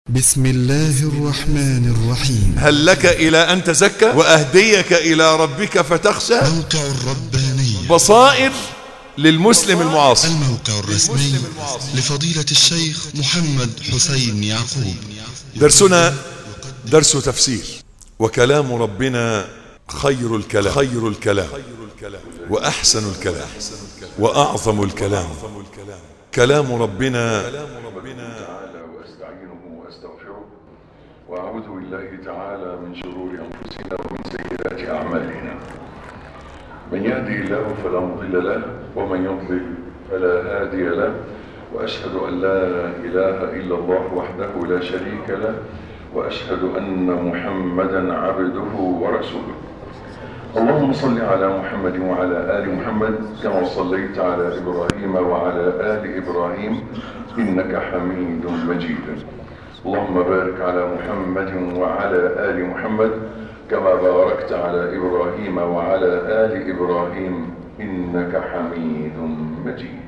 بسم الله الرحمن الرحيم هل لك إلى أن تزكى وأهديك إلى ربك فتخشى موقع الرباني بصائر للمسلم المعاصر الموقع الرسمي لفضيلة الشيخ محمد حسين يعقوب درسنا درس تفسير وكلام ربنا خير الكلام خير الكلام وأحسن الكلام وأعظم الكلام كلام ربنا تعالى واستعينه واستغفره واعوذ بالله تعالى من شرور انفسنا ومن سيئات اعمالنا من يهدي الله فلا مضل له ومن يضلل فلا هادي له واشهد ان لا اله الا الله وحده لا شريك له واشهد ان محمدا عبده ورسوله اللهم صل على محمد وعلى آل محمد كما صليت على إبراهيم وعلى آل إبراهيم إنك حميد مجيد اللهم بارك على محمد وعلى آل محمد كما باركت على إبراهيم وعلى آل إبراهيم إنك حميد مجيد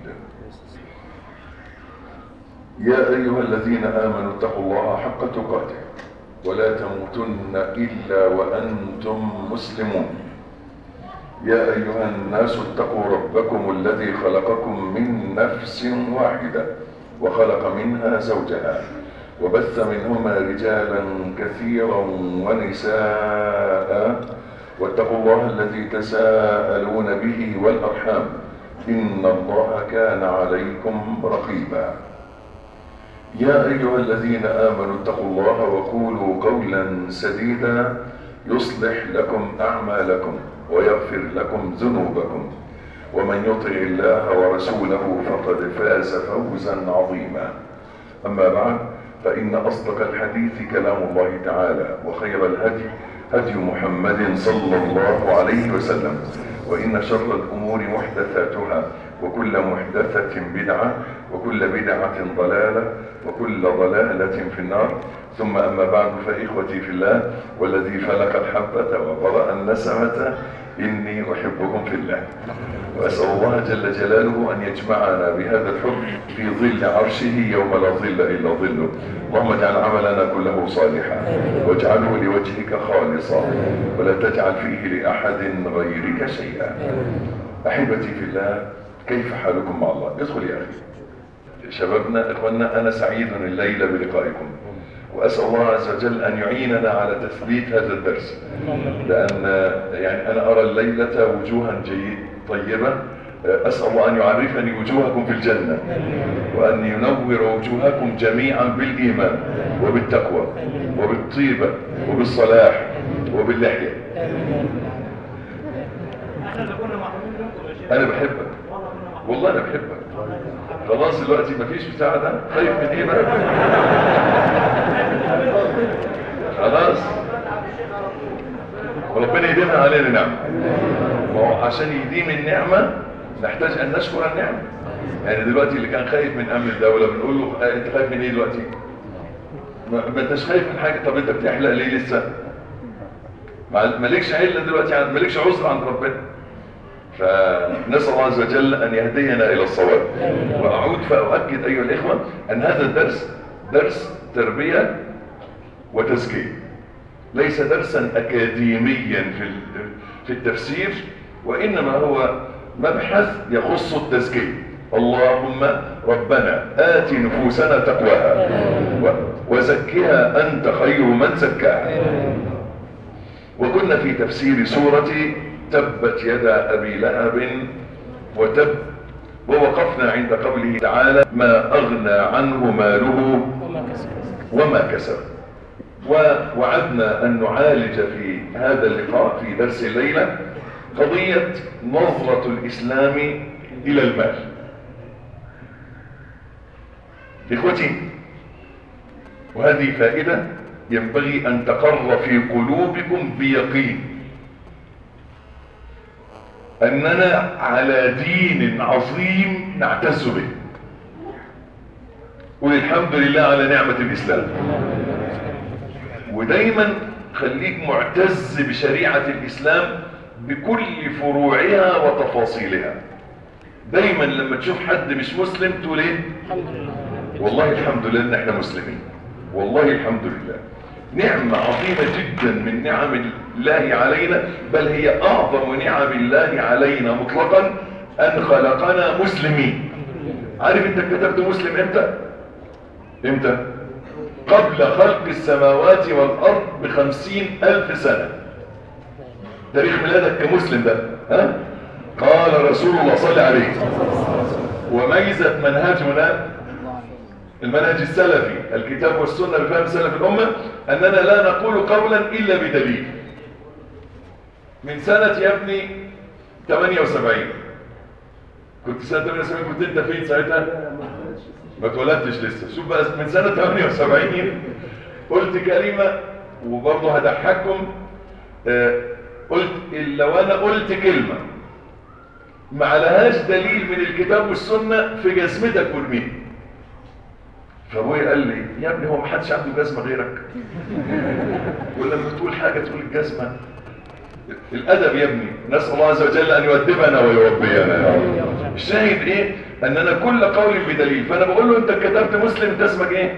يا أيها الذين آمنوا اتقوا الله حق تقاته ولا تموتن إلا وأنتم مسلمون يا أيها الناس اتقوا ربكم الذي خلقكم من نفس واحدة وخلق منها زوجها وبث منهما رجالا كثيرا ونساء واتقوا الله الذي تساءلون به والأرحام إن الله كان عليكم رقيبا يا أيها الذين آمنوا اتقوا الله وقولوا قولا سديدا يصلح لكم أعمالكم ويغفر لكم ذنوبكم ومن يطع الله ورسوله فقد فاز فوزا عظيما أما بعد فإن أصدق الحديث كلام الله تعالى وخير الهدي هدي محمد صلى الله عليه وسلم وإن شر الأمور محدثاتها وكل محدثة بدعة وكل بدعة ضلالة وكل ضلالة في النار ثم أما بعد فإخوتي في الله والذي فلق الحبة وبرأ النسمة إني أحبكم في الله وأسأل الله جل جلاله أن يجمعنا بهذا الحب في ظل عرشه يوم لا ظل إلا ظله اللهم اجعل عملنا كله صالحا واجعله لوجهك خالصا ولا تجعل فيه لأحد غيرك شيئا أحبتي في الله كيف حالكم مع الله ادخل يا أخي شبابنا إخواننا أنا سعيد الليلة بلقائكم وأسأل الله عز وجل أن يعيننا على تثبيت هذا الدرس لأن يعني أنا أرى الليلة وجوها جيد طيبة أسأل الله أن يعرفني وجوهكم في الجنة وأن ينور وجوهكم جميعا بالإيمان وبالتقوى وبالطيبة وبالصلاح وباللحية أنا بحبك والله أنا بحبك خلاص دلوقتي مفيش بتاع ده خايف من ايه بقى خلاص وربنا يديمها علينا نعمة ما هو عشان يديم النعمة نحتاج ان نشكر النعمة يعني دلوقتي اللي كان خايف من امن الدولة بنقول له آه انت خايف من ايه دلوقتي ما ما انتش خايف من حاجة طب انت بتحلق ليه لسه مالكش علة دلوقتي مالكش عذر عند ربنا فنسأل الله عز وجل أن يهدينا إلى الصواب وأعود فأؤكد أيها الإخوة أن هذا الدرس درس تربية وتزكية ليس درسا أكاديميا في في التفسير وإنما هو مبحث يخص التزكية اللهم ربنا آت نفوسنا تقواها وزكها أنت خير من زكاها وكنا في تفسير سورة تبت يدا أبي لهب وتب ووقفنا عند قوله تعالى ما أغنى عنه ماله وما كسب ووعدنا أن نعالج في هذا اللقاء في درس الليلة قضية نظرة الإسلام إلى المال إخوتي وهذه فائدة ينبغي أن تقر في قلوبكم بيقين أننا على دين عظيم نعتز به والحمد لله على نعمة الإسلام ودايما خليك معتز بشريعة الإسلام بكل فروعها وتفاصيلها دايما لما تشوف حد مش مسلم تقول ايه والله الحمد لله ان احنا مسلمين والله الحمد لله نعمة عظيمة جدا من نعم الله علينا بل هي أعظم نعم الله علينا مطلقا أن خلقنا مسلمين عارف انت كتبت مسلم امتى امتى قبل خلق السماوات والأرض بخمسين ألف سنة تاريخ ميلادك كمسلم ده ها؟ قال رسول الله صلى عليه وميزة منهجنا المنهج السلفي الكتاب والسنة بفهم سلف الأمة أننا لا نقول قولا إلا بدليل من سنة يا ابني 78 كنت سنة 78 كنت انت فين ساعتها ما اتولدتش لسه شوف بقى من سنة 78 قلت كلمة وبرضه هضحككم آه قلت لو انا قلت كلمة ما عليهاش دليل من الكتاب والسنة في جزمتك والمين فابويا قال لي يا ابني هو ما حدش عنده جزمة غيرك ولما تقول حاجة تقول الجزمة الادب يا ابني نسال الله عز وجل ان يؤدبنا ويربينا الشاهد ايه اننا كل قول بدليل فانا بقول له انت كتبت مسلم انت اسمك ايه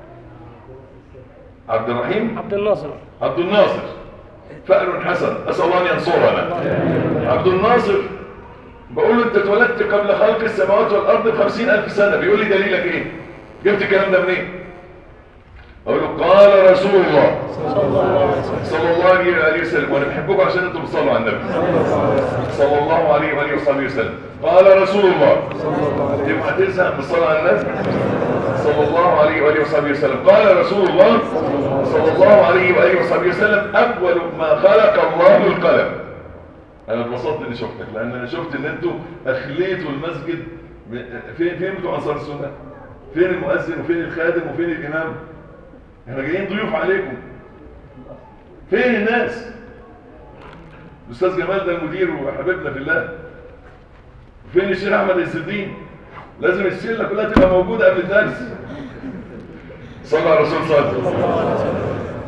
عبد الرحيم عبد الناصر عبد الناصر فأل حسن اسال الله ان ينصرنا عبد الناصر بقول له انت اتولدت قبل خلق السماوات والارض بخمسين الف سنه بيقول لي دليلك ايه جبت الكلام ده منين اقول له قال رسول الله صلى الله عليه وآله وسلم وانا بحبكم عشان انتم بتصلوا على النبي صلى الله عليه وآله وصحبه وسلم قال رسول الله تبقى تزهق بالصلاة على النبي صلى الله عليه وآله وصحبه وسلم قال رسول الله صلى الله عليه وآله وصحبه وسلم أول ما خلق الله القلم انا اتبسطت اني شفتك لان انا شفت ان انتوا اخليتوا المسجد فين فين بتوع انصار السنه فين المؤذن وفين الخادم وفين الامام احنا جايين ضيوف عليكم فين الناس الاستاذ جمال ده المدير وحبيبنا في الله فين الشيخ احمد الزدين لازم الشله كلها تبقى موجوده قبل الدرس صلى على الرسول صلى الله عليه وسلم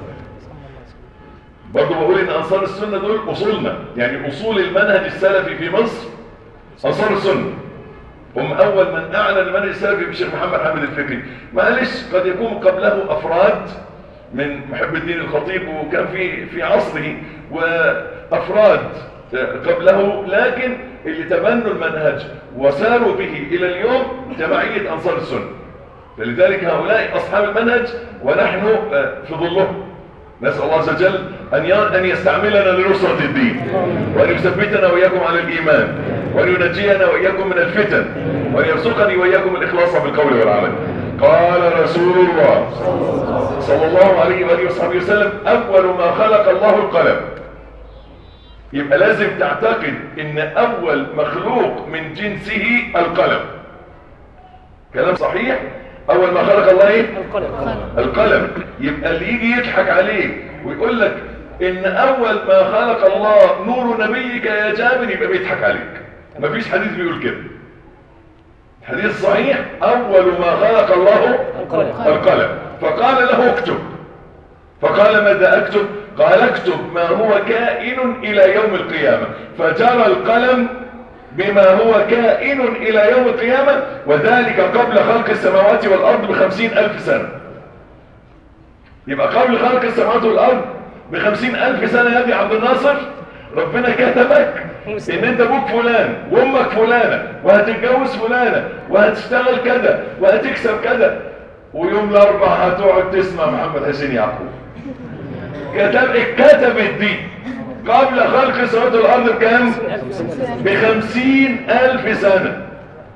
برضه بقول ان انصار السنه دول اصولنا يعني اصول المنهج السلفي في مصر انصار السنه هم اول من اعلن المنهج السلفي بالشيخ محمد حامد الفكري معلش قد يكون قبله افراد من محب الدين الخطيب وكان في في عصره وافراد قبله لكن اللي تبنوا المنهج وساروا به الى اليوم جماعيه انصار السنه فلذلك هؤلاء اصحاب المنهج ونحن في ظلهم نسأل الله عز وجل أن أن يستعملنا لنصرة الدين وأن يثبتنا وإياكم على الإيمان وأن ينجينا وإياكم من الفتن وأن يرزقني وإياكم الإخلاص بالقول والعمل قال رسول الله صلى الله عليه وآله وصحبه وسلم أول ما خلق الله القلم يبقى لازم تعتقد ان اول مخلوق من جنسه القلم كلام صحيح اول ما خلق الله ايه القلم القلم يبقى اللي يجي يضحك عليك ويقول لك ان اول ما خلق الله نور نبيك يا جابر يبقى بيضحك عليك مفيش حديث بيقول كده الحديث صحيح اول ما خلق الله القلم. القلم فقال له اكتب فقال ماذا اكتب قال اكتب ما هو كائن الى يوم القيامة فجرى القلم بما هو كائن الى يوم القيامة وذلك قبل خلق السماوات والارض بخمسين الف سنة يبقى قبل خلق السماوات والارض بخمسين الف سنة يا ابي عبد الناصر ربنا كتبك ان انت ابوك فلان وامك فلانة وهتتجوز فلانة وهتشتغل كذا وهتكسب كذا ويوم الاربع هتقعد تسمع محمد حسين يعقوب كتب اتكتبت دي قبل خلق السماوات والارض بكام بخمسين الف سنة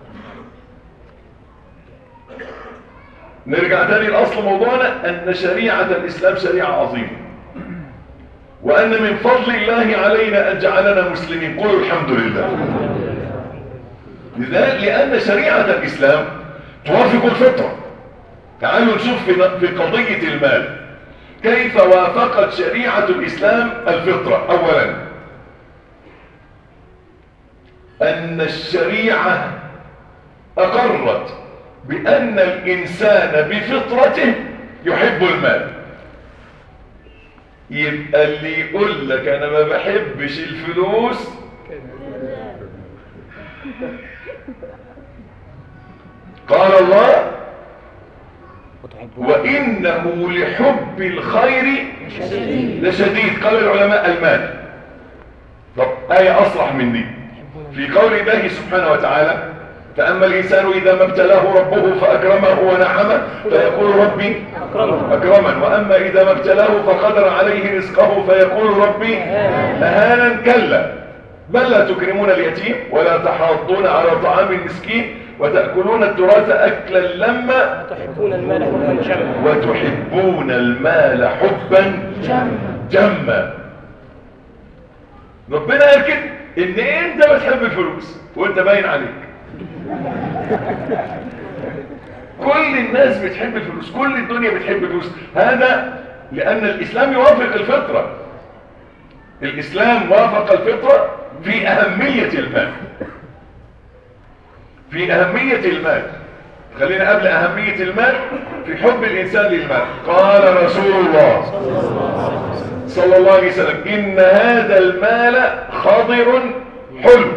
نرجع تاني لأصل موضوعنا أن شريعة الإسلام شريعة عظيمة وأن من فضل الله علينا أن جعلنا مسلمين قولوا الحمد لله لذلك لأن شريعة الإسلام توافق الفطرة تعالوا نشوف في في قضية المال كيف وافقت شريعة الإسلام الفطرة أولا أن الشريعة أقرت بأن الإنسان بفطرته يحب المال يبقى اللي يقول لك أنا ما بحبش الفلوس قال الله وإنه لحب الخير لشديد قال العلماء المال طب آية أصلح من دي في قول الله سبحانه وتعالى فأما الإنسان إذا ما ابتلاه ربه فأكرمه ونعمه فيقول ربي أكرمن وأما إذا ما ابتلاه فقدر عليه رزقه فيقول ربي أهانا كلا بل لا تكرمون اليتيم ولا تحاضون على طعام المسكين وتأكلون التراث أكلا لما تحبون المال حبا جما وتحبون المال حبا جما ربنا قال كده ان انت بتحب الفلوس وانت باين عليك كل الناس بتحب الفلوس كل الدنيا بتحب الفلوس هذا لان الاسلام يوافق الفطرة الاسلام وافق الفطرة في اهمية المال في اهمية المال خلينا قبل اهمية المال في حب الانسان للمال قال رسول الله صلى الله عليه وسلم ان هذا المال خضر حلو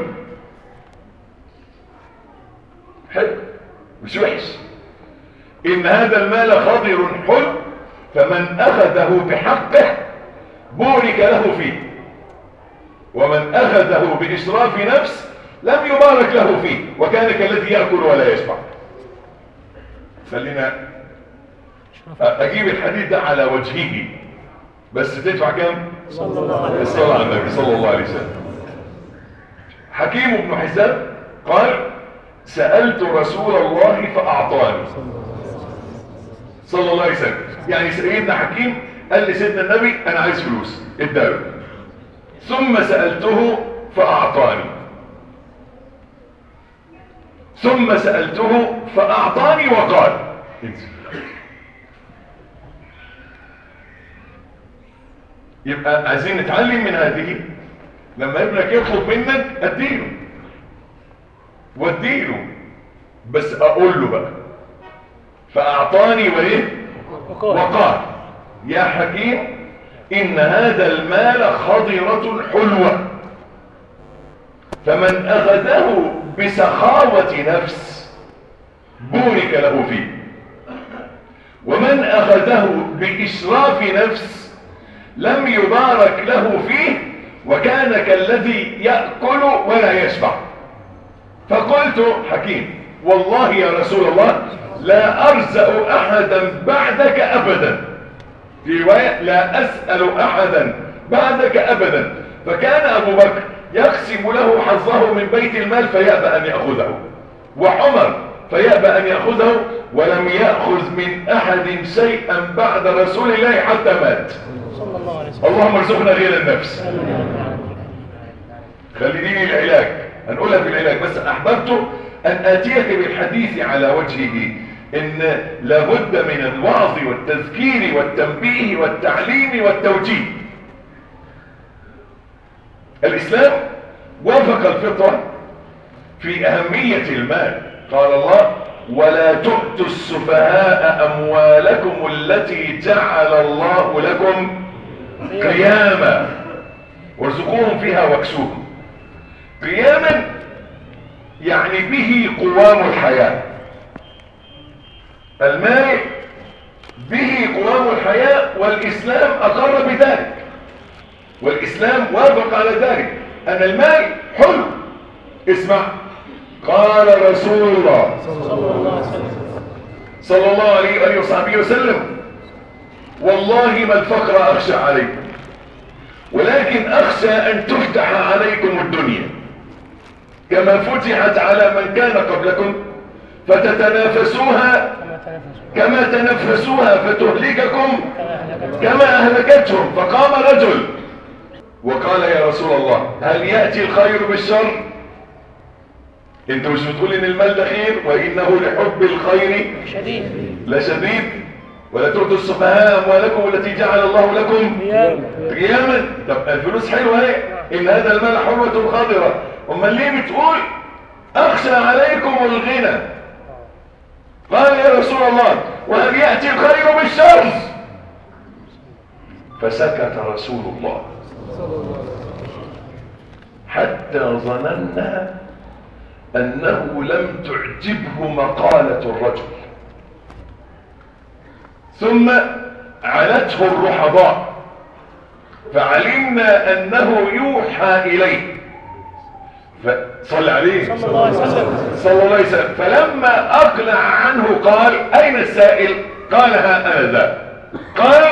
حلو مش وحش ان هذا المال خضر حلو فمن اخذه بحقه بورك له فيه ومن اخذه باشراف نفس لم يبارك له فيه وكان كالذي ياكل ولا يشبع خلينا اجيب الحديث ده على وجهه بس تدفع كام صلى الله عليه وسلم الصلاة على النبي صلى الله عليه وسلم حكيم بن حزام قال سألت رسول الله فأعطاني صلى الله عليه وسلم يعني سيدنا حكيم قال لسيدنا النبي أنا عايز فلوس اداله ثم سألته فأعطاني ثم سألته فأعطاني وقال انزل يبقى عايزين نتعلم من هذه لما ابنك يطلب منك اديله واديله بس اقول له بقى فاعطاني وايه وقال وقال يا حكيم ان هذا المال خضرة حلوة فمن اخذه بسخاوة نفس بورك له فيه ومن اخذه باشراف نفس لم يبارك له فيه وكان كالذي يأكل ولا يشبع فقلت حكيم والله يا رسول الله لا أرزأ أحدا بعدك أبدا في رواية لا أسأل أحدا بعدك أبدا فكان أبو بكر يقسم له حظه من بيت المال فيأبى أن يأخذه وعمر فيأبى أن يأخذه ولم يأخذ من أحد شيئا بعد رسول الله حتى مات صلى الله عليه وسلم اللهم ارزقنا غير النفس خليني العلاج هنقولها في العلاج بس احببت ان اتيك بالحديث على وجهه ان لابد من الوعظ والتذكير والتنبيه والتعليم والتوجيه الاسلام وافق الفطرة في اهمية المال قال الله ولا تؤتوا السفهاء اموالكم التي جعل الله لكم قياما وارزقوهم فيها واكسوهم قياما يعني به قوام الحياة المال به قوام الحياة والإسلام أقر بذلك والإسلام وافق على ذلك أن المال حلو اسمع قال رسول الله صلى الله عليه وسلم صلى الله عليه وآله وصحبه وسلم والله ما الفقر أخشى عليكم ولكن أخشى أن تفتح عليكم الدنيا كما فتحت على من كان قبلكم فتتنافسوها كما تنافسوا كما تنفسوها فتهلككم كما أهلكت كما أهلكتهم فقام رجل وقال يا رسول الله هل يأتي الخير بالشر انت مش بتقول ان المال ده خير وانه لحب الخير شديد لشديد ولا تؤتوا السفهاء اموالكم التي جعل الله لكم قيام قياما طب الفلوس حلوه اهي ان هذا المال حلوه خضره امال ليه بتقول اخشى عليكم الغنى قال يا رسول الله وهل ياتي الخير بالشر فسكت رسول الله حتى ظننا انه لم تعجبه مقاله الرجل ثم علته الرحضاء فعلمنا أنه يوحى إليه فصلى عليه صلى الله عليه وسلم صلى الله عليه وسلم فلما أقلع عنه قال أين السائل قال ها أنا ذا قال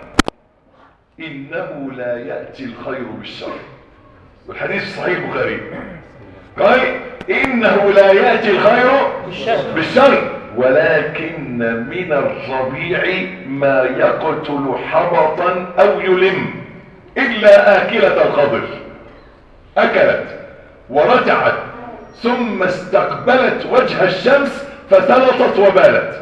إنه لا يأتي الخير بالشر والحديث صحيح البخاري قال إنه لا يأتي الخير بالشر. بالشر ولكن من الربيع ما يقتل حبطا أو يلم إلا آكلة الخضر أكلت ورجعت ثم استقبلت وجه الشمس فثلطت وبالت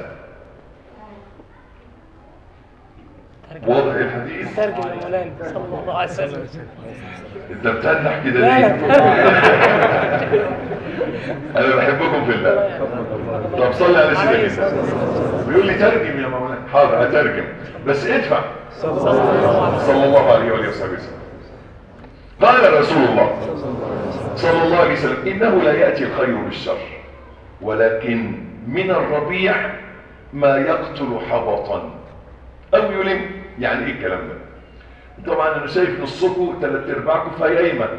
واضح الحديث ترجم يا مولانا صلى الله عليه وسلم انت بتنح كده لا ليه لا انا بحبكم في الله طب صلي على سيدنا كده بيقول لي ترجم يا مولانا حاضر هترجم بس ادفع صلى الله عليه وسلم صلى الله عليه وآله وصحبه وسلم قال رسول الله صلى الله عليه وسلم إنه لا يأتي الخير بالشر ولكن من الربيع ما يقتل حبطا أو يلم يعني إيه الكلام ده طبعا أنا شايف نصكم ثلاث أرباعكم في أيمن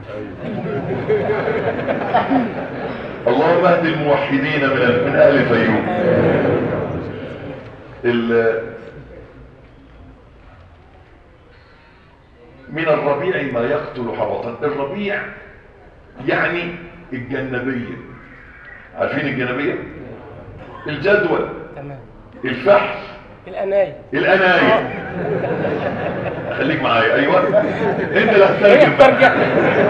اللهم اهد الموحدين من من أهل الفيوم ال- من الربيع ما يقتل حبطا الربيع يعني الجنبية عارفين الجنبية الجدول تمام الفحل الأناية الأناية خليك معايا أيوة انت اللي هي هتترجم بقى. بترجع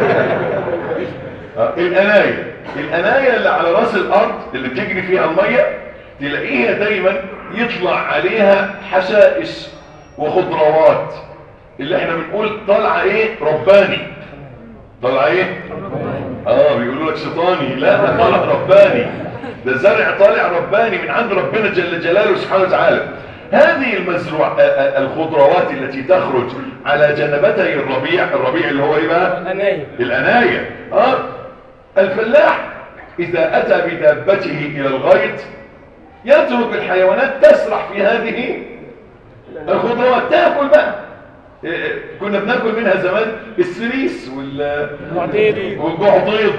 آه، الأناية الأناية اللي على راس الأرض اللي بتجري فيها المية تلاقيها دايما يطلع عليها حشائش وخضروات اللي احنا بنقول طالعة ايه رباني طالعة ايه اه بيقولوا لك شيطاني لا طالع رباني ده زرع طالع رباني من عند ربنا جل جلاله سبحانه وتعالى هذه المزروع آه، آه، الخضروات التي تخرج على جنبتي الربيع الربيع اللي هو ايه بقى الأناية الأناية آه الفلاح إذا أتى بدابته إلى الغيط يترك الحيوانات تسرح في هذه الخضروات تاكل بقى إيه، كنا بناكل منها زمان السريس وال وعديد والجعضيط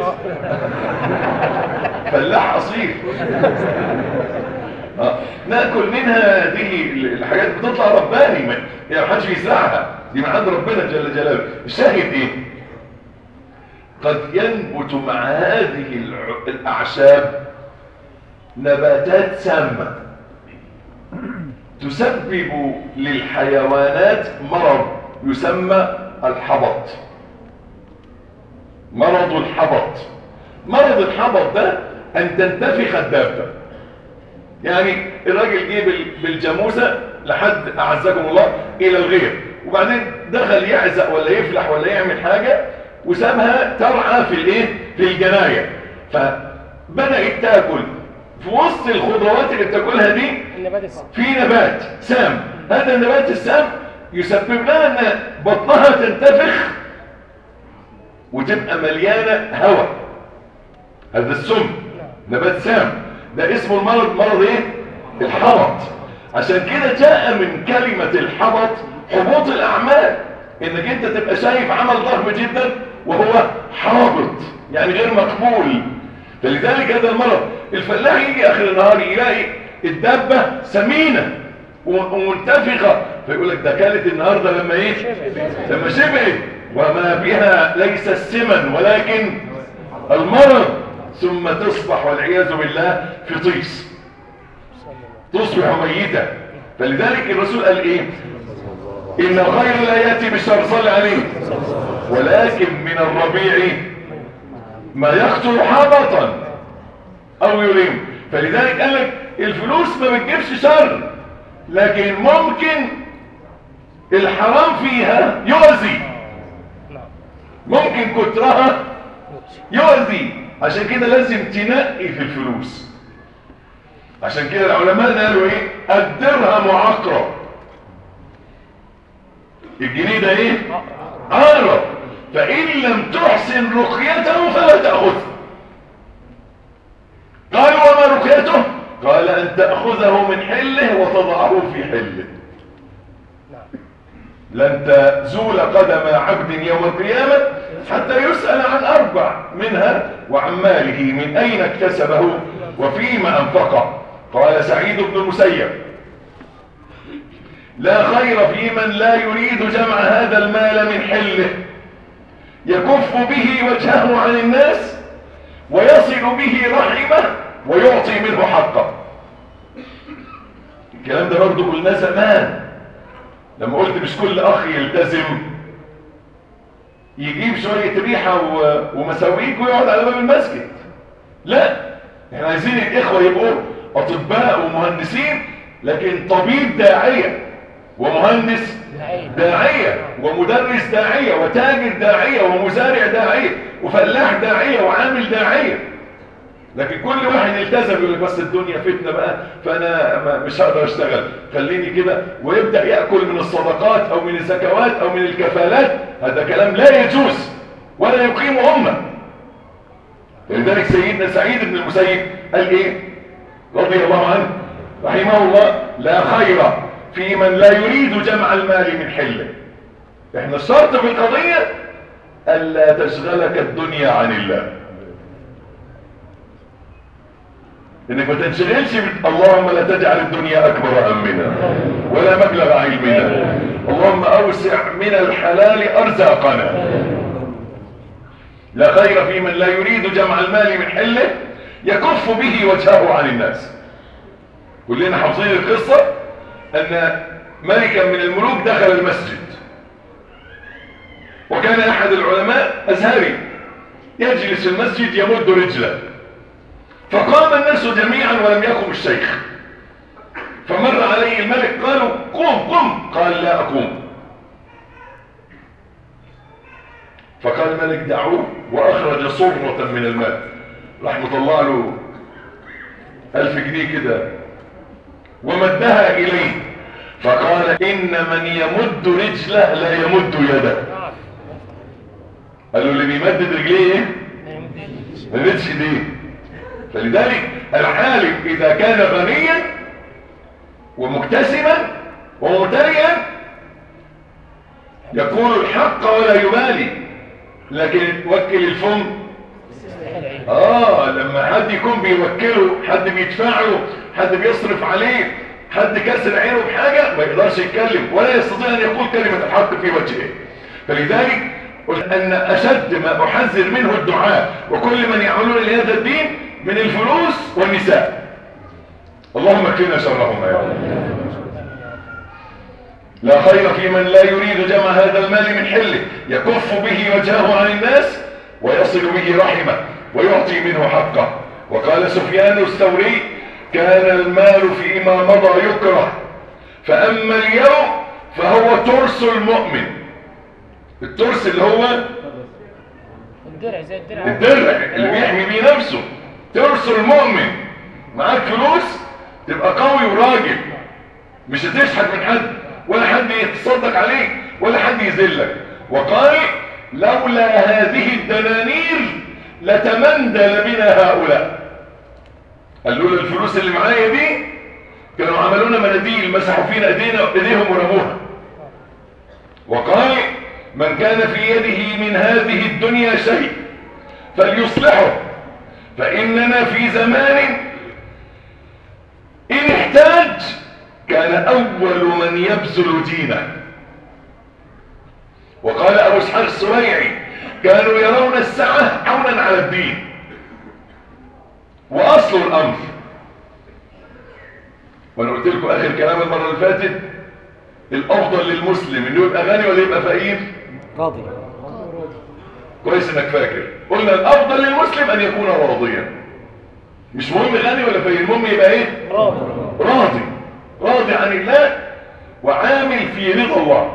فلاح اصيل آه، ناكل منها دي الحاجات بتطلع رباني ما يعني محدش بيزرعها دي من عند ربنا جل جلاله الشاهد ايه قد ينبت مع هذه الع- الاعشاب نباتات سامه تسبب للحيوانات مرض يسمى الحبط مرض الحبط مرض الحبط ده ان تنتفخ الدابة يعني الراجل جه بال- بالجاموسة لحد اعزكم الله الى الغير وبعدين دخل يعزق ولا يفلح ولا يعمل حاجة وسابها ترعى في الايه في الجناية فبدأت تاكل في وسط الخضروات اللي بتاكلها دي النبات السام في نبات سام هذا النبات السام يسبب لها ان بطنها تنتفخ وتبقى مليانة هواء هذا السم نبات سام ده اسمه المرض مرض ايه الحبط عشان كده جاء من كلمة الحبط حبوط الاعمال انك انت تبقى شايف عمل ضخم جدا وهو حابط يعني غير مقبول فلذلك هذا المرض الفلاح يجي اخر النهار يلاقي الدابة سمينة ومنتفخة فيقول لك ده كانت النهاردة لما ايه لما شبعت وما بها ليس السمن ولكن المرض ثم تصبح والعياذ بالله في طيس تصبح ميتة فلذلك الرسول قال ايه ان الخير لا يأتي بالشر صلى عليه ولكن من الربيع ما يقتل حبطا او يلم فلذلك قال لك الفلوس ما بتجيبش شر لكن ممكن الحرام فيها يؤذي نعم ممكن كترها يؤذي عشان كده لازم تنقي في الفلوس عشان كده العلماء قالوا ايه الدرهم عقرب الجنيه ده ايه عقرب فان لم تحسن رقيته فلا تاخذه قالوا وما رقيته قال ان أن تأخذه من حله وتضعه في حله نعم لن تزول قدم عبد يوم القيامة حتى يسأل عن أربع منها وعن ماله من أين اكتسبه وفيما أنفقه قال سعيد بن المسيب لا خير في من لا يريد جمع هذا المال من حله يكف به وجهه عن الناس ويصل به رحمه ويعطي منه حقه الكلام ده برضه قلنا زمان لما قلت مش كل اخ يلتزم يجيب شوية ريحة و- ومساويك ويقعد على باب المسجد لا احنا عايزين الاخوة يبقوا اطباء ومهندسين لكن طبيب داعية ومهندس داعية. داعية ومدرس داعية وتاجر داعية ومزارع داعية وفلاح داعية وعامل داعية لكن كل واحد يلتزم يقول لك بس الدنيا فتنه بقى فانا ما- مش هقدر اشتغل خليني كده ويبدا ياكل من الصدقات او من الزكوات او من الكفالات هذا كلام لا يجوز ولا يقيم امه لذلك سيدنا سعيد بن المسيب قال ايه رضي الله عنه رحمه الله لا خير في من لا يريد جمع المال من حله احنا الشرط في القضيه الا تشغلك الدنيا عن الله انك ما تنشغلش بت- اللهم لا تجعل الدنيا اكبر همنا ولا مبلغ علمنا اللهم اوسع من الحلال ارزاقنا لا خير في من لا يريد جمع المال من حله يكف به وجهه عن الناس كلنا حافظين القصة ان ملكا من الملوك دخل المسجد وكان احد العلماء ازهري يجلس في المسجد يمد رجله فقام الناس جميعا ولم يقم الشيخ فمر عليه الملك قالوا قم قم قال لا أقوم فقال الملك دعوه وأخرج صرة من المال رحمة الله له ألف جنيه كده ومدها إليه فقال إن من يمد رجله لا يمد يده نعم قال له اللي بيمدد رجليه ايه لا يمدني ما يمدش ايديه فلذلك العالم اذا كان غنيا ومكتسبا وممتلئا يقول الحق ولا يبالي لكن وكل الفم استفتاح العلم اه لما حد يكون بيوكله حد بيدفع له حد بيصرف عليه حد كسر عينه بحاجة ما يقدرش يتكلم ولا يستطيع ان يقول كلمة الحق في وجهه فلذلك قل ان اشد ما احذر منه الدعاء وكل من يعملون لهذا الدين من الفلوس والنساء اللهم اكفنا شرهم يا رب لا خير في من لا يريد جمع هذا المال من حله يكف به وجهه عن الناس ويصل به رحمه ويعطي منه حقه وقال سفيان الثوري كان المال فيما مضى يكره فأما اليوم فهو ترس المؤمن الترس اللي هو الدرع زي الدرع الدرع اللي بيحمي بيه نفسه ترس المؤمن معاك فلوس تبقى قوي وراجل مش هتشحت من حد ولا حد يتصدق عليك ولا حد يذلك وقال لولا هذه الدنانير لتمندل بنا هؤلاء قال لولا الفلوس اللي معايا دي كانوا عملونا مناديل مسحوا فينا ايدينا ايديهم ورموها وقال من كان في يده من هذه الدنيا شيء فليصلحه فإننا في زمان إن احتاج كان أول من يبذل دينه وقال أبو اسحاق السويعي كانوا يرون السعة عونا على الدين وأصل الأمر وأنا قلت لكم آخر كلام المرة اللي فاتت الأفضل للمسلم إنه يبقى غني ولا يبقى فقير راضي كويس انك فاكر قلنا الافضل للمسلم ان يكون راضيا مش مهم غني ولا فقير المهم يبقى ايه راضي راضي راضي عن الله وعامل في رضا الله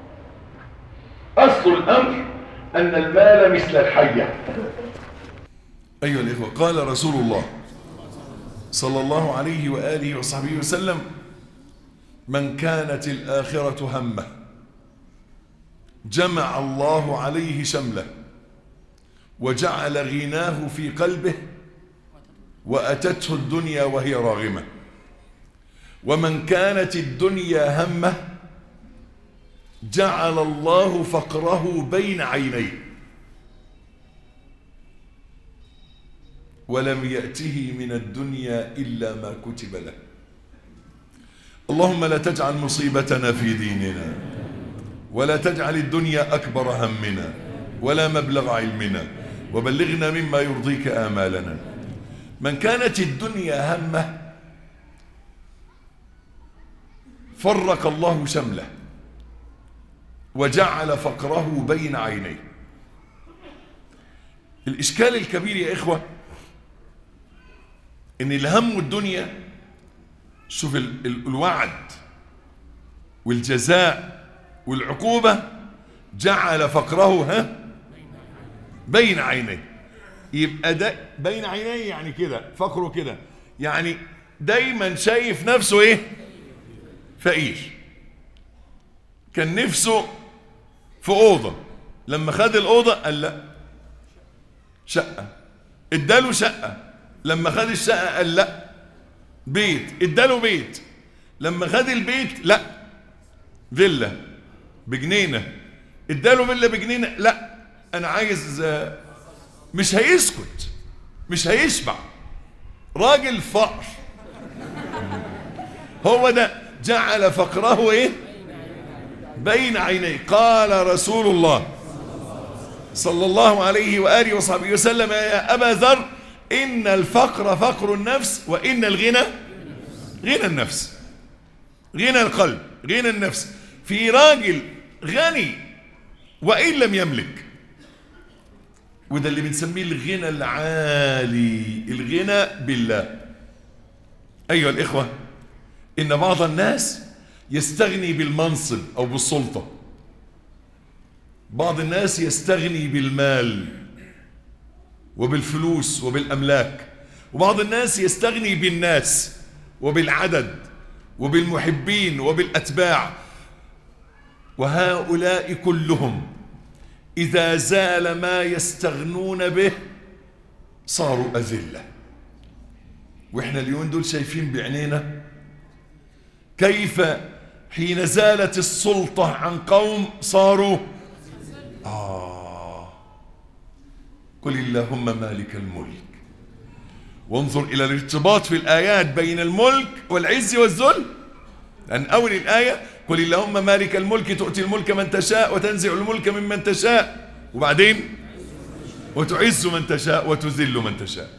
اصل الامر ان المال مثل الحيه أيها الإخوة قال رسول الله صلى الله عليه وآله وصحبه وسلم من كانت الآخرة همه جمع الله عليه شمله وجعل غناه في قلبه وأتته الدنيا وهي راغمة ومن كانت الدنيا همه جعل الله فقره بين عينيه ولم يأته من الدنيا إلا ما كتب له اللهم لا تجعل مصيبتنا في ديننا ولا تجعل الدنيا أكبر همنا ولا مبلغ علمنا وبلغنا مما يرضيك آمالنا من كانت الدنيا همه فرق الله شمله وجعل فقره بين عينيه الإشكال الكبير يا إخوة إن الهم الدنيا شوف ال ال الوعد والجزاء والعقوبة جعل فقره ها بين عينيه يبقى ده بين عينيه يعني كده فقره كده يعني دايما شايف نفسه ايه فقير كان نفسه في أوضة لما خد الأوضة قال لا شقة اداله شقة لما خد الشقة قال لا بيت اداله بيت لما خد البيت لا فيلا بجنينة اداله فيلا بجنينة لا انا عايز مش هيسكت مش هيشبع راجل فقر هو ده جعل فقره ايه بين عينيه قال رسول الله صلى الله عليه وآله وصحبه وسلم يا أبا ذر إن الفقر فقر النفس وإن الغنى غنى النفس غنى القلب غنى النفس في راجل غني وإن لم يملك وده اللي بنسميه الغنى العالي الغنى بالله أيها الإخوة إن بعض الناس يستغني بالمنصب أو بالسلطة بعض الناس يستغني بالمال وبالفلوس وبالأملاك وبعض الناس يستغني بالناس وبالعدد وبالمحبين وبالأتباع وهؤلاء كلهم إذا زال ما يستغنون به صاروا أذلة وإحنا اليوم دول شايفين بعينينا كيف حين زالت السلطة عن قوم صاروا آه قل اللهم مالك الملك وانظر إلى الارتباط في الآيات بين الملك والعز والذل لأن أول الآية قل اللهم مالك الملك تؤتي الملك من تشاء وتنزع الملك ممن تشاء وبعدين وتعز من تشاء وتذل من تشاء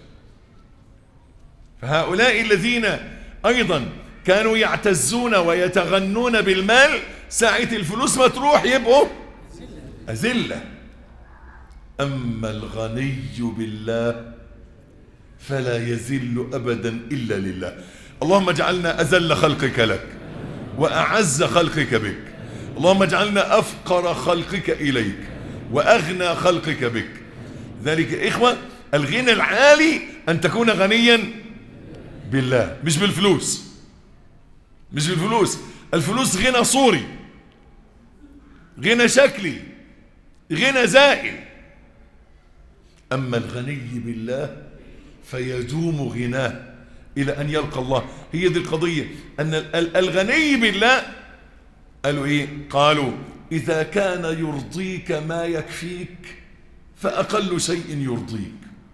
فهؤلاء الذين أيضا كانوا يعتزون ويتغنون بالمال ساعة الفلوس ما تروح يبقوا أذلة أما الغني بالله فلا يذل أبدا إلا لله اللهم اجعلنا أذل خلقك لك وأعز خلقك بك اللهم اجعلنا أفقر خلقك إليك وأغنى خلقك بك ذلك إخوة الغنى العالي أن تكون غنيا بالله مش بالفلوس مش بالفلوس الفلوس غنى صوري غنى شكلي غنى زائل أما الغني بالله فيدوم غناه إلى أن يلقى الله هي دي القضية أن الغني بالله قالوا إيه قالوا إذا كان يرضيك ما يكفيك فأقل شيء يرضيك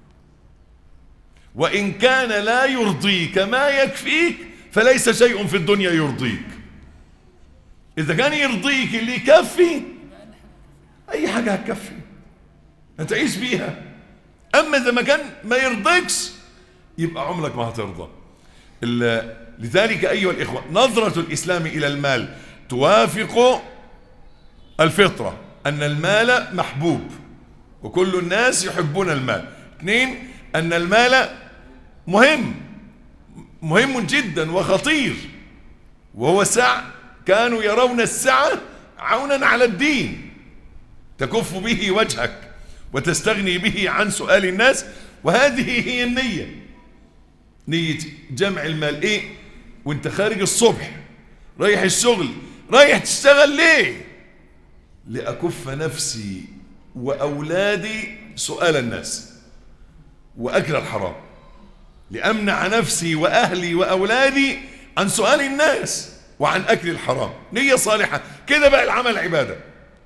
وإن كان لا يرضيك ما يكفيك فليس شيء في الدنيا يرضيك إذا كان يرضيك اللي يكفي أي حاجة هتكفي هتعيش بيها أما إذا ما كان ما يرضيكش يبقى عمرك ما هترضى لذلك أيها الإخوة نظرة الإسلام إلى المال توافق الفطرة أن المال محبوب وكل الناس يحبون المال اثنين أن المال مهم مهم جدا وخطير وهو سع كانوا يرون السعة عونا على الدين تكف به وجهك وتستغني به عن سؤال الناس وهذه هي النية نية جمع المال ايه وانت خارج الصبح رايح الشغل رايح تشتغل ليه لأكف نفسي وأولادي سؤال الناس وأكل الحرام لأمنع نفسي وأهلي وأولادي عن سؤال الناس وعن أكل الحرام نية صالحة كده بقى العمل عبادة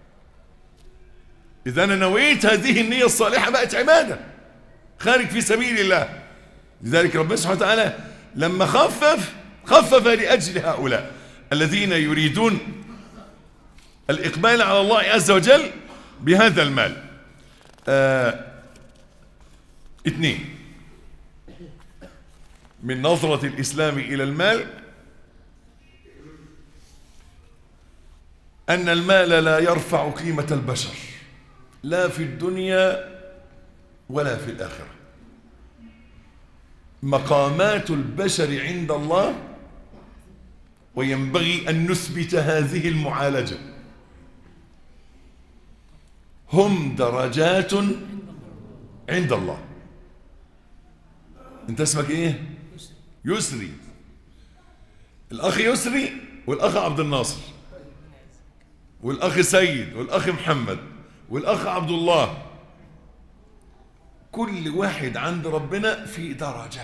إذا أنا نويت هذه النية الصالحة بقت عبادة خارج في سبيل الله لذلك ربنا سبحانه وتعالى لما خفف خفف لأجل هؤلاء الذين يريدون الإقبال على الله عز وجل بهذا المال آه اثنين من نظرة الإسلام إلى المال أن المال لا يرفع قيمة البشر لا في الدنيا ولا في الآخرة مقامات البشر عند الله وينبغي أن نثبت هذه المعالجة هم درجات عند الله انت اسمك ايه يسري الاخ يسري والاخ عبد الناصر والاخ سيد والاخ محمد والاخ عبد الله كل واحد عند ربنا في درجة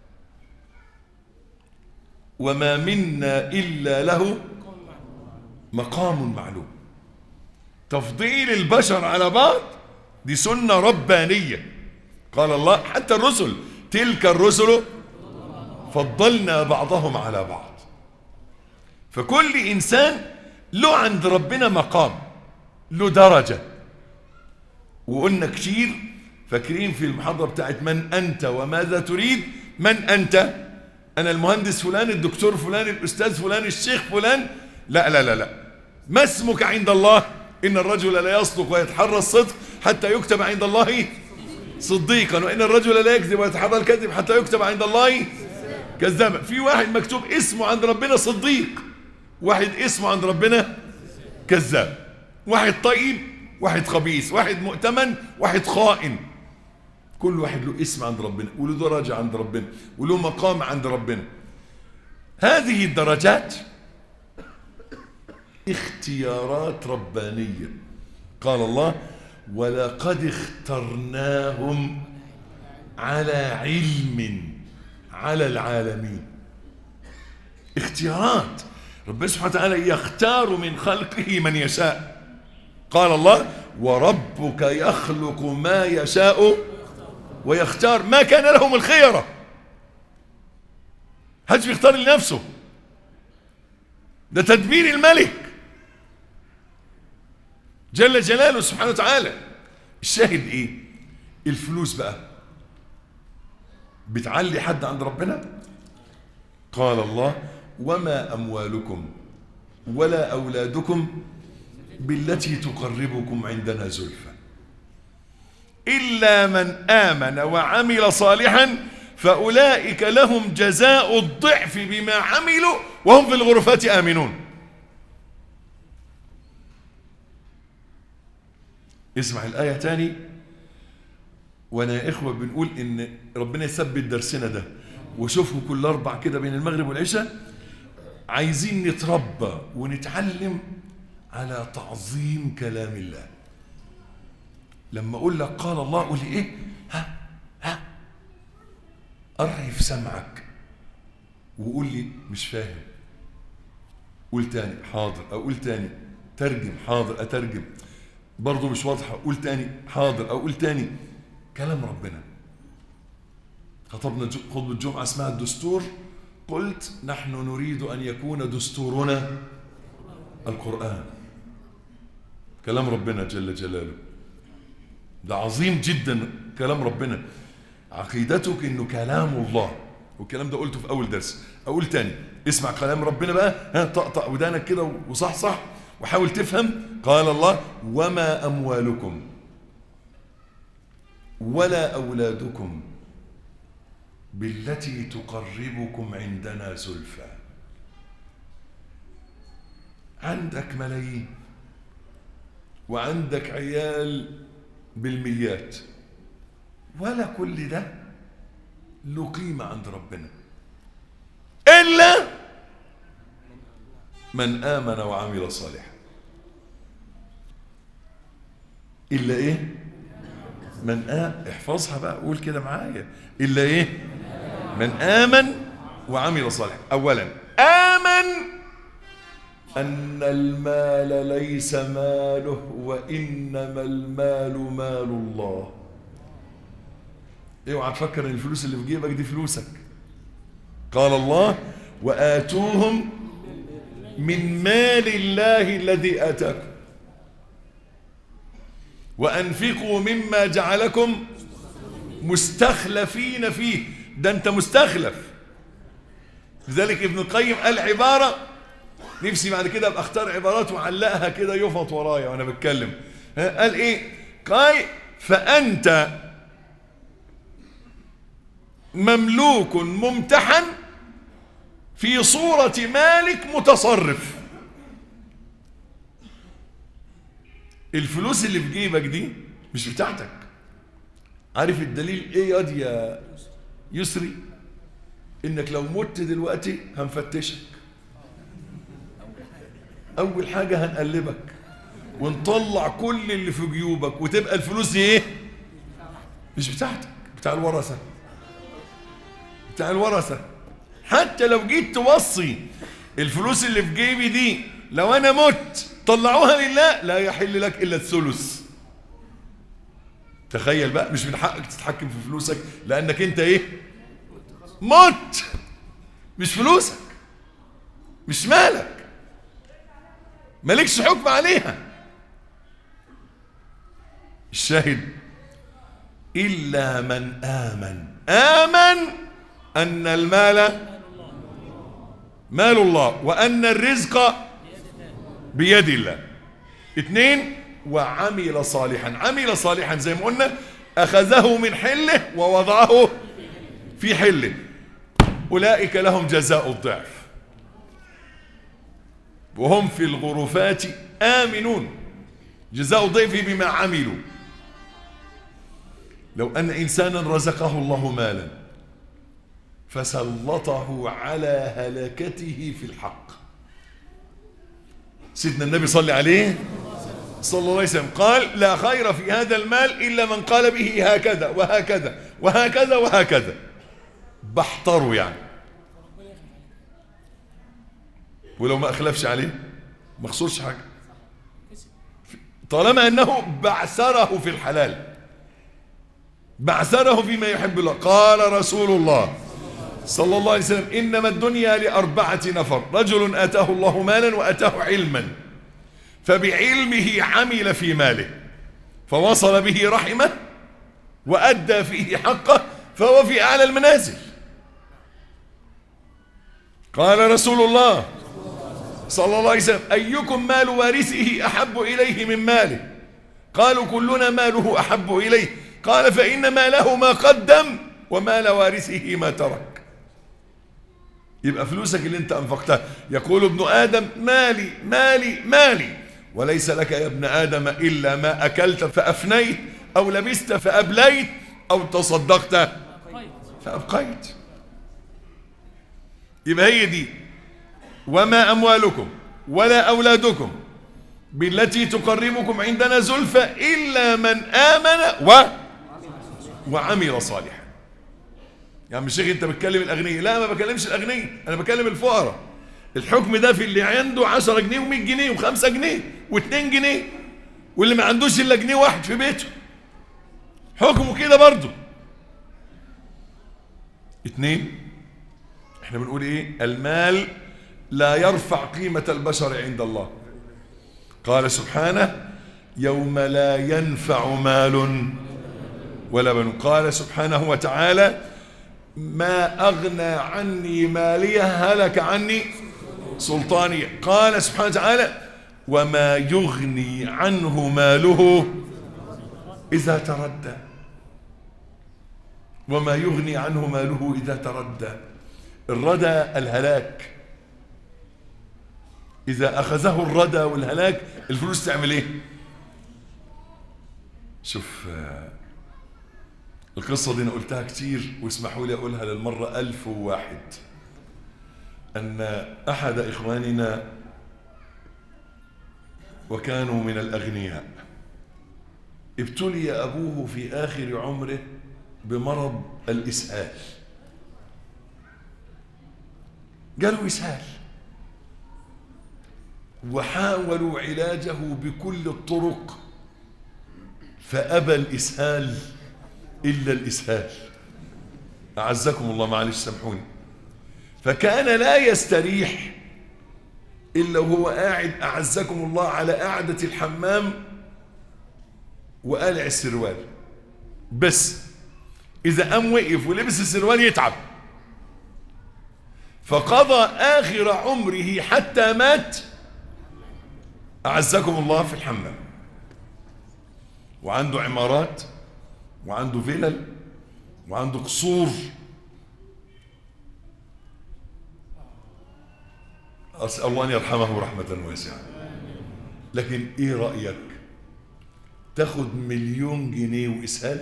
وما منا إلا له مقام معلوم تفضيل البشر على بعض دي سنة ربانية قال الله حتى الرسل تلك الرسل فضلنا بعضهم على بعض فكل إنسان له عند ربنا مقام له درجة وقلنا كتير فاكرين في المحاضرة بتاعت من أنت وماذا تريد من أنت أنا المهندس فلان الدكتور فلان الأستاذ فلان الشيخ فلان لا لا لا لا ما اسمك عند الله إن الرجل لا يصدق ويتحرى الصدق حتى يكتب عند الله صديقا وإن الرجل لا يكذب ويتحرى الكذب حتى يكتب عند الله كذابا في واحد مكتوب اسمه عند ربنا صديق واحد اسمه عند ربنا كذاب واحد طيب واحد خبيث واحد مؤتمن واحد خائن كل واحد له اسم عند ربنا وله درجة عند ربنا وله مقام عند ربنا هذه الدرجات اختيارات ربانية قال الله ولقد اخترناهم على علم على العالمين اختيارات ربنا سبحانه وتعالى يختار من خلقه من يشاء قال الله وربك يخلق ما يشاء ويختار ما كان لهم الخيرة هج بيختار لنفسه ده تدبير الملك جل جلاله سبحانه وتعالى الشاهد ايه الفلوس بقى بتعلي حد عند ربنا قال الله وما أموالكم ولا أولادكم بالتي تقربكم عندنا زلفى إلا من آمن وعمل صالحا فأولئك لهم جزاء الضعف بما عملوا وهم في الغرفات آمنون اسمع الآية تاني وانا يا إخوة بنقول إن ربنا يثبت درسنا ده وشوفه كل أربع كده بين المغرب والعشاء عايزين نتربى ونتعلم على تعظيم كلام الله لما اقول لك قال الله قول لي ايه ها ها ارهف سمعك وقول لي مش فاهم قول تاني حاضر اقول تاني ترجم حاضر اترجم برضه مش واضحه قول تاني حاضر اقول تاني كلام ربنا خطبنا خطبه الجمعه اسمها الدستور قلت نحن نريد ان يكون دستورنا القران كلام ربنا جل جلاله ده عظيم جدا كلام ربنا عقيدتك انه كلام الله والكلام ده قلته في اول درس اقول تاني اسمع كلام ربنا بقى ها طقطق ودانك كده وصح صح وحاول تفهم قال الله وما اموالكم ولا اولادكم بالتي تقربكم عندنا زلفى عندك ملايين وعندك عيال بالميات ولا كل ده له قيمة عند ربنا إلا من آمن وعمل صالحا إلا إيه من آمن احفظها بقى قول كده معايا إلا إيه من آمن وعمل صالحا أولا تأمن أن المال ليس ماله وإنما المال مال الله اوعى تفكر ان الفلوس اللي في جيبك دي فلوسك قال الله وآتوهم من مال الله الذي آتاكم وأنفقوا مما جعلكم مستخلفين فيه ده أنت مستخلف لذلك ابن القيم قال عبارة نفسي بعد كده ابقى اختار عبارات وعلقها كده يفط ورايا وانا بتكلم ها، قال ايه قال فانت مملوك ممتحن في صورة مالك متصرف الفلوس اللي في جيبك دي مش بتاعتك عارف الدليل ايه ياض يا يسري انك لو مت دلوقتي هنفتشك اول حاجة هنقلبك ونطلع كل اللي في جيوبك وتبقى الفلوس دي ايه مش بتاعتك بتاع الورثة بتاع الورثة حتى لو جيت توصي الفلوس اللي في جيبي دي لو انا مت طلعوها لله لا يحل لك الا الثلث تخيل بقى مش من حقك تتحكم في فلوسك لانك انت ايه مت مش فلوسك مش مالك مالكش حكم عليها الشاهد إلا من آمن آمن أن المال مال الله وأن الرزق بيد الله اثنين وعمل صالحا عمل صالحا زي ما قلنا أخذه من حله ووضعه في حله أولئك لهم جزاء الضعف وهم في الغرفات آمنون جزاء الضيف بما عملوا لو أن إنسانا رزقه الله مالا فسلطه على هلكته في الحق سيدنا النبي صلى عليه صلى الله عليه وسلم قال لا خير في هذا المال إلا من قال به هكذا وهكذا وهكذا وهكذا بحتروا يعني ولو ما أخلفش عليه ما خسرش حاجة طالما أنه بعثره في الحلال بعثره فيما يحب الله قال رسول الله صلى الله عليه وسلم إنما الدنيا لأربعة نفر رجل آتاه الله مالا وآتاه علما فبعلمه عمل في ماله فوصل به رحمه وأدى فيه حقه فهو في أعلى المنازل قال رسول الله صلى الله عليه وسلم أيكم مال وارثه أحب إليه من ماله قالوا كلنا ماله أحب إليه قال فإن ماله ما قدم ومال وارثه ما ترك يبقى فلوسك اللي انت أنفقتها يقول ابن آدم مالي مالي مالي وليس لك يا ابن آدم إلا ما أكلت فأفنيت أو لبست فأبليت أو تصدقت فأبقيت يبقى هي دي وما أموالكم ولا أولادكم بالتي تقربكم عندنا زلفى إلا من آمن و وعمل صالحا يعني مش شيخ انت بتكلم الاغنياء لا ما بكلمش الاغنياء انا بكلم الفقراء الحكم ده في اللي عنده 10 جنيه و100 جنيه و5 جنيه و2 جنيه واللي ما عندوش الا جنيه واحد في بيته حكمه كده برضه اتنين احنا بنقول ايه المال لا يرفع قيمة البشر عند الله قال سبحانه يوم لا ينفع مال ولا بنون قال سبحانه وتعالى ما أغنى عني مالية هلك عني سلطاني قال سبحانه وتعالى وما يغني عنه ماله إذا تردى وما يغني عنه ماله إذا تردى الردى الهلاك إذا أخذه الردى والهلاك الفلوس تعمل إيه شوف القصة دي أنا قلتها كتير واسمحوا لي أقولها للمرة ألف وواحد أن أحد إخواننا وكانوا من الأغنياء ابتلي أبوه في آخر عمره بمرض الإسهال جاله إسهال وحاولوا علاجه بكل الطرق فأبى الإسهال إلا الإسهال أعزكم الله معلش سامحوني فكان لا يستريح إلا وهو قاعد أعزكم الله على قعدة الحمام وقالع السروال بس إذا قام وقف ولبس السروال يتعب فقضى آخر عمره حتى مات أعزكم الله في الحمام وعنده عمارات وعنده فلل وعنده قصور أسأل الله أن يرحمه رحمة واسعة لكن إيه رأيك تاخد مليون جنيه وإسهال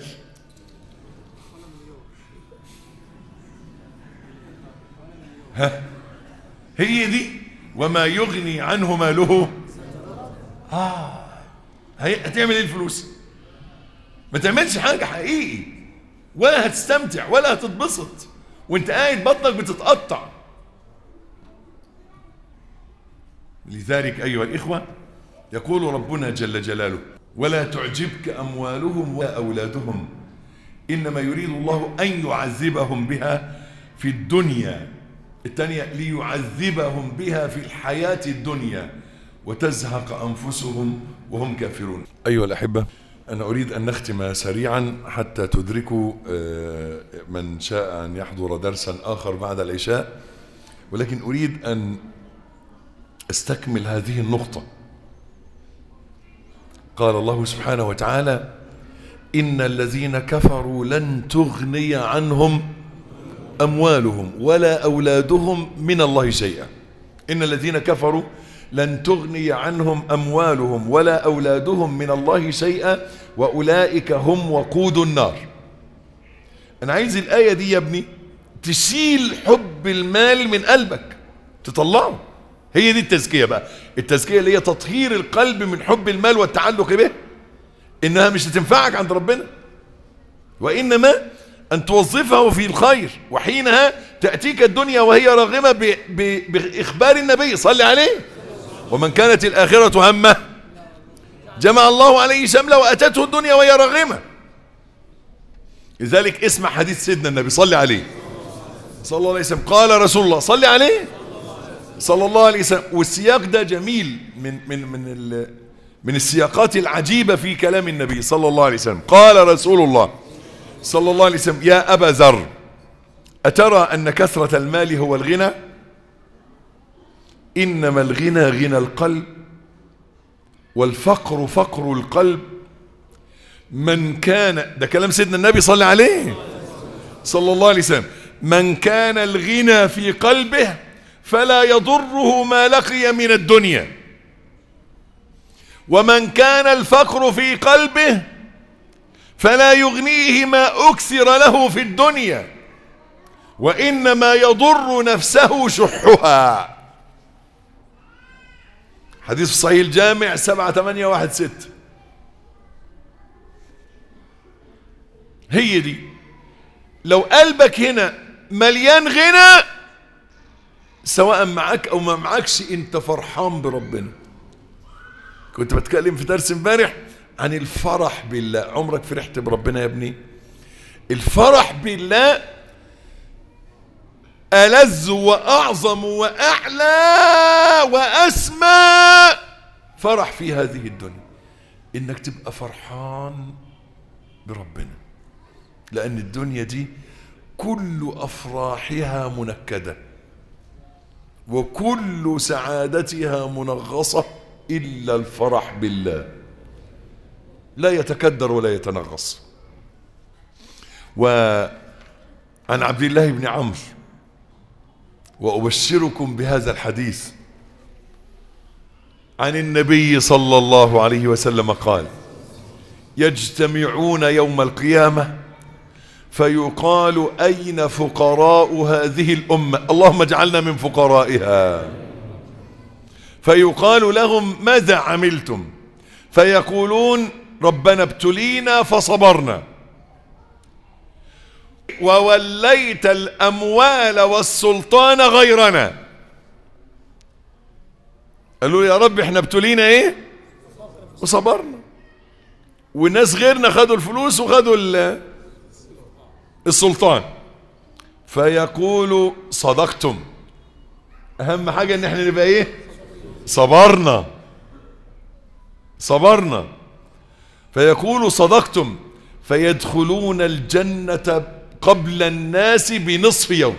ها هي دي وما يغني عنه ماله آه هي- هتعمل ايه الفلوس ما تعملش حاجة حقيقي ولا هتستمتع ولا هتتبسط وانت قاعد بطنك بتتقطع لذلك أيها الإخوة يقول ربنا جل جلاله ولا تعجبك أموالهم ولا أولادهم إنما يريد الله أن يعذبهم بها في الدنيا الثانية ليعذبهم بها في الحياة الدنيا وتزهق أنفسهم وهم كافرون أيها الأحبة أنا أريد أن نختم سريعا حتى تدركوا آه، من شاء أن يحضر درسا آخر بعد العشاء ولكن أريد أن استكمل هذه النقطة قال الله سبحانه وتعالى إن الذين كفروا لن تغني عنهم أموالهم ولا أولادهم من الله شيئا إن الذين كفروا لن تغني عنهم أموالهم ولا أولادهم من الله شيئا وأولئك هم وقود النار أنا عايز الآية دي يا ابني تشيل حب المال من قلبك تطلعه هي دي التزكية بقى التزكية اللي هي تطهير القلب من حب المال والتعلق به إنها مش هتنفعك عند ربنا وإنما أن توظفه في الخير وحينها تأتيك الدنيا وهي راغمة ب- ب- بإخبار النبي صلى عليه ومن كانت الآخرة همه جمع الله عليه شمله وأتته الدنيا وهي راغمة لذلك اسمع حديث سيدنا النبي صلى عليه صلى الله عليه وسلم قال رسول الله صلى عليه صلى الله عليه وسلم والسياق ده جميل من من من ال من السياقات العجيبة في كلام النبي صلى الله عليه وسلم قال رسول الله صلى الله عليه وسلم يا أبا ذر أترى أن كثرة المال هو الغنى إنما الغنى غنى القلب والفقر فقر القلب من كان ده كلام سيدنا النبي صلى عليه صلى الله عليه وسلم من كان الغنى في قلبه فلا يضره ما لقي من الدنيا ومن كان الفقر في قلبه فلا يغنيه ما أكثر له في الدنيا وإنما يضر نفسه شحها حديث صحيح الجامع سبعة ثمانية واحد ست هي دي لو قلبك هنا مليان غنى سواء معك او ما معكش انت فرحان بربنا كنت بتكلم في درس امبارح عن الفرح بالله عمرك فرحت بربنا يا ابني الفرح بالله ألذ وأعظم وأعلى وأسمى فرح في هذه الدنيا إنك تبقى فرحان بربنا لأن الدنيا دي كل أفراحها منكدة وكل سعادتها منغصة إلا الفرح بالله لا يتكدر ولا يتنغص وعن عبد الله بن عمرو وأبشركم بهذا الحديث عن النبي صلى الله عليه وسلم قال يجتمعون يوم القيامة فيقال أين فقراء هذه الأمة اللهم اجعلنا من فقرائها فيقال لهم ماذا عملتم فيقولون ربنا ابتلينا فصبرنا ووليت الأموال والسلطان غيرنا قالوا يا رب احنا ابتلينا ايه وصبرنا والناس غيرنا خدوا الفلوس وخدوا ال- السلطان فيقول صدقتم اهم حاجة ان احنا نبقى ايه صبرنا صبرنا فيقول صدقتم فيدخلون الجنة قبل الناس بنصف يوم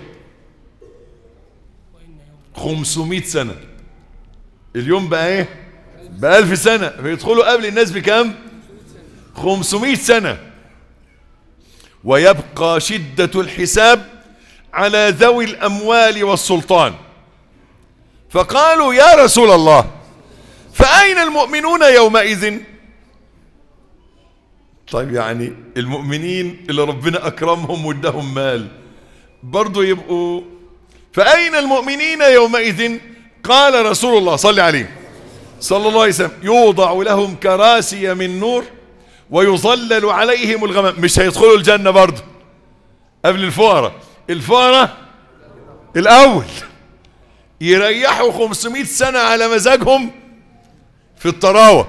خمسمائة سنة اليوم بقى ايه بألف سنة فيدخلوا قبل الناس بكام خمسمائة سنة ويبقى شدة الحساب على ذوي الأموال والسلطان فقالوا يا رسول الله فأين المؤمنون يومئذ طيب يعني المؤمنين اللي ربنا أكرمهم وادهم مال برضو يبقوا فأين المؤمنين يومئذ قال رسول الله صلى عليه صلى الله عليه وسلم يوضع لهم كراسي من نور ويظلل عليهم الغمام مش هيدخلوا الجنة برضو قبل الفقراء الفقراء الأول يريحوا 500 سنة على مزاجهم في الطراوة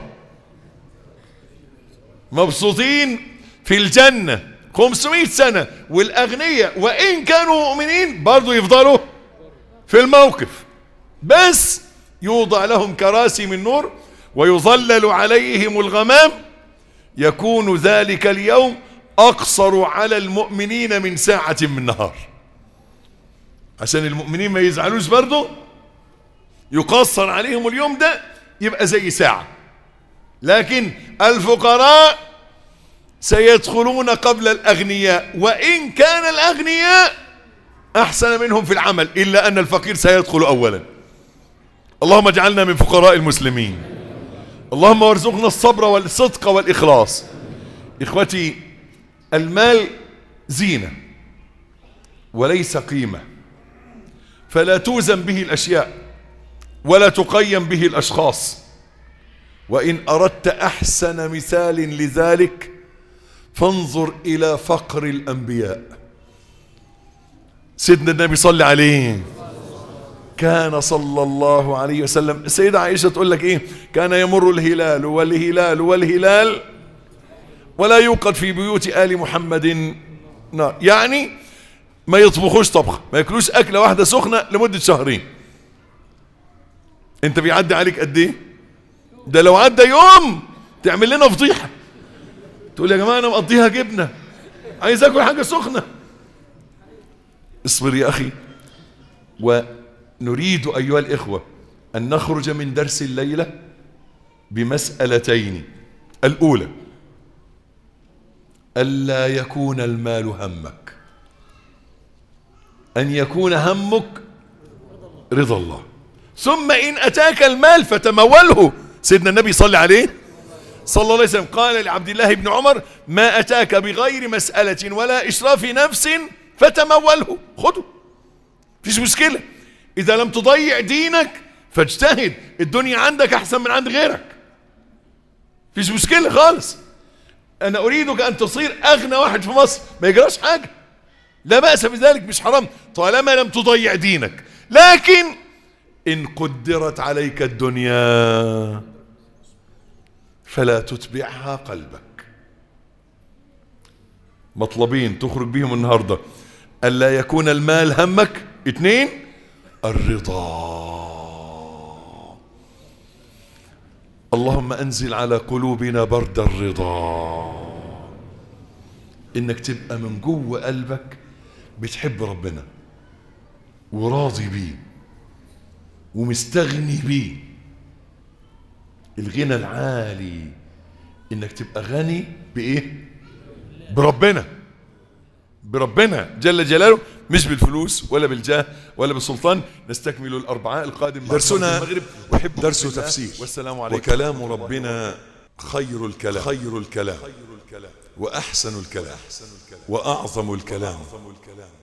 مبسوطين في الجنة 500 سنة والأغنياء وإن كانوا مؤمنين برضو يفضلوا في الموقف بس يوضع لهم كراسي من نور ويظلل عليهم الغمام يكون ذلك اليوم أقصر على المؤمنين من ساعة من نهار عشان المؤمنين ما يزعلوش برضو يقصر عليهم اليوم ده يبقى زي ساعة لكن الفقراء سيدخلون قبل الأغنياء وإن كان الأغنياء أحسن منهم في العمل إلا أن الفقير سيدخل أولا اللهم اجعلنا من فقراء المسلمين اللهم وارزقنا الصبر والصدق والإخلاص إخوتي المال زينة وليس قيمة فلا توزن به الأشياء ولا تقيم به الأشخاص وإن أردت أحسن مثال لذلك فانظر إلى فقر الأنبياء سيدنا النبي صلى عليه كان صلى الله عليه وسلم السيدة عائشة تقول لك إيه كان يمر الهلال والهلال والهلال ولا يوقد في بيوت آل محمد نار يعني ما يطبخوش طبخ ما ياكلوش أكلة واحدة سخنة لمدة شهرين انت بيعدي عليك قد ايه ده لو عدى يوم تعمل لنا فضيحة تقول يا جماعة انا مقضيها جبنة عايز اكل حاجة سخنة اصبر يا اخي ونريد ايها الاخوة ان نخرج من درس الليلة بمسألتين الاولى ألا يكون المال همك أن يكون همك رضا الله ثم إن أتاك المال فتموله سيدنا النبي صلى عليه صلى الله عليه وسلم قال لعبد الله بن عمر ما أتاك بغير مسألة ولا إشراف نفس فتموله خده فيش مشكلة إذا لم تضيع دينك فاجتهد الدنيا عندك أحسن من عند غيرك فيش مشكلة خالص أنا أريدك أن تصير أغنى واحد في مصر ما يجراش حاجة لا بأس بذلك مش حرام طالما لم تضيع دينك لكن إن قدرت عليك الدنيا فلا تتبعها قلبك مطلبين تخرج بهم النهاردة ألا يكون المال همك اثنين الرضا اللهم أنزل على قلوبنا برد الرضا إنك تبقى من جوه قلبك بتحب ربنا وراضي بيه ومستغني بيه الغنى العالي انك تبقى غني بايه بربنا بربنا جل جلاله مش بالفلوس ولا بالجاه ولا بالسلطان نستكمل الاربعاء القادم مع درسنا صلاة المغرب احب درس الله. تفسير والسلام عليكم وكلام ربنا خير الكلام خير الكلام وأحسن الكلام وأعظم الكلام